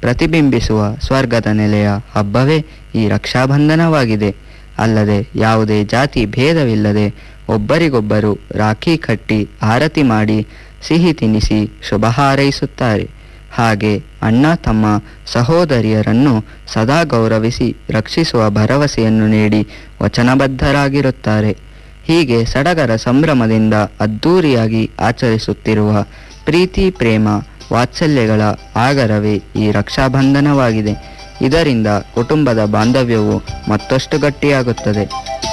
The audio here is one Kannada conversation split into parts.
ಪ್ರತಿಬಿಂಬಿಸುವ ಸ್ವರ್ಗದ ನೆಲೆಯ ಹಬ್ಬವೇ ಈ ರಕ್ಷಾಬಂಧನವಾಗಿದೆ ಅಲ್ಲದೆ ಯಾವುದೇ ಜಾತಿ ಭೇದವಿಲ್ಲದೆ ಒಬ್ಬರಿಗೊಬ್ಬರು ರಾಖಿ ಕಟ್ಟಿ ಆರತಿ ಮಾಡಿ ಸಿಹಿ ತಿನ್ನಿಸಿ ಶುಭ ಹಾರೈಸುತ್ತಾರೆ ಹಾಗೆ ಅಣ್ಣ ತಮ್ಮ ಸಹೋದರಿಯರನ್ನು ಸದಾ ಗೌರವಿಸಿ ರಕ್ಷಿಸುವ ಭರವಸೆಯನ್ನು ನೀಡಿ ವಚನಬದ್ಧರಾಗಿರುತ್ತಾರೆ ಹೀಗೆ ಸಡಗರ ಸಂಭ್ರಮದಿಂದ ಅದ್ಧೂರಿಯಾಗಿ ಆಚರಿಸುತ್ತಿರುವ ಪ್ರೀತಿ ಪ್ರೇಮ ವಾತ್ಸಲ್ಯಗಳ ಆಗರವೇ ಈ ರಕ್ಷಾಬಂಧನವಾಗಿದೆ ಇದರಿಂದ ಕುಟುಂಬದ ಬಾಂಧವ್ಯವು ಮತ್ತಷ್ಟು ಗಟ್ಟಿಯಾಗುತ್ತದೆ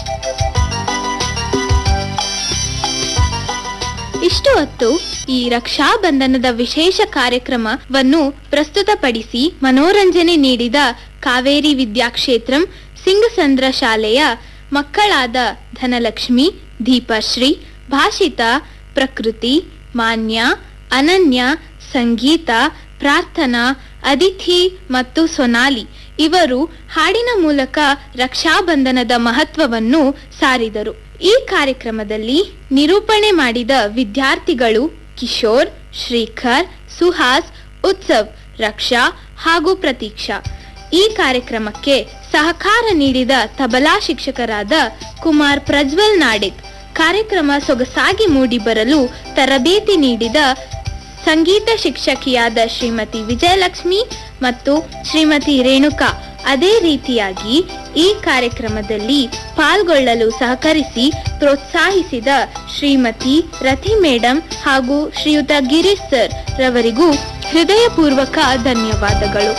ಇಷ್ಟು ಹೊತ್ತು ಈ ರಕ್ಷಾಬಂಧನದ ವಿಶೇಷ ಕಾರ್ಯಕ್ರಮವನ್ನು ಪ್ರಸ್ತುತಪಡಿಸಿ ಮನೋರಂಜನೆ ನೀಡಿದ ಕಾವೇರಿ ವಿದ್ಯಾಕ್ಷೇತ್ರಂ ಸಿಂಗಸಂದ್ರ ಶಾಲೆಯ ಮಕ್ಕಳಾದ ಧನಲಕ್ಷ್ಮಿ ದೀಪಶ್ರೀ ಭಾಷಿತಾ ಪ್ರಕೃತಿ ಮಾನ್ಯ ಅನನ್ಯ ಸಂಗೀತ ಪ್ರಾರ್ಥನಾ ಅದಿತಿ ಮತ್ತು ಸೊನಾಲಿ ಇವರು ಹಾಡಿನ ಮೂಲಕ ರಕ್ಷಾಬಂಧನದ ಮಹತ್ವವನ್ನು ಸಾರಿದರು ಈ ಕಾರ್ಯಕ್ರಮದಲ್ಲಿ ನಿರೂಪಣೆ ಮಾಡಿದ ವಿದ್ಯಾರ್ಥಿಗಳು ಕಿಶೋರ್ ಶ್ರೀಖರ್ ಸುಹಾಸ್ ಉತ್ಸವ್ ರಕ್ಷಾ ಹಾಗೂ ಪ್ರತೀಕ್ಷಾ ಈ ಕಾರ್ಯಕ್ರಮಕ್ಕೆ ಸಹಕಾರ ನೀಡಿದ ತಬಲಾ ಶಿಕ್ಷಕರಾದ ಕುಮಾರ್ ಪ್ರಜ್ವಲ್ ನಾಡಿಗ್ ಕಾರ್ಯಕ್ರಮ ಸೊಗಸಾಗಿ ಮೂಡಿಬರಲು ತರಬೇತಿ ನೀಡಿದ ಸಂಗೀತ ಶಿಕ್ಷಕಿಯಾದ ಶ್ರೀಮತಿ ವಿಜಯಲಕ್ಷ್ಮಿ ಮತ್ತು ಶ್ರೀಮತಿ ರೇಣುಕಾ ಅದೇ ರೀತಿಯಾಗಿ ಈ ಕಾರ್ಯಕ್ರಮದಲ್ಲಿ ಪಾಲ್ಗೊಳ್ಳಲು ಸಹಕರಿಸಿ ಪ್ರೋತ್ಸಾಹಿಸಿದ ಶ್ರೀಮತಿ ರತಿ ಮೇಡಂ ಹಾಗೂ ಶ್ರೀಯುತ ಗಿರೀಶ್ ಸರ್ ರವರಿಗೂ ಹೃದಯಪೂರ್ವಕ ಧನ್ಯವಾದಗಳು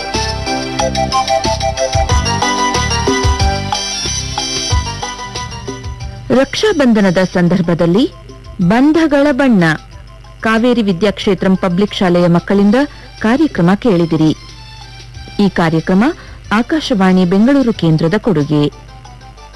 ರಕ್ಷಾಬಂಧನದ ಸಂದರ್ಭದಲ್ಲಿ ಬಂಧಗಳ ಬಣ್ಣ ಕಾವೇರಿ ವಿದ್ಯಾಕ್ಷೇತ್ರಂ ಪಬ್ಲಿಕ್ ಶಾಲೆಯ ಮಕ್ಕಳಿಂದ ಕಾರ್ಯಕ್ರಮ ಕೇಳಿದಿರಿ ಈ ಕಾರ್ಯಕ್ರಮ ಆಕಾಶವಾಣಿ ಬೆಂಗಳೂರು ಕೇಂದ್ರದ ಕೊಡುಗೆ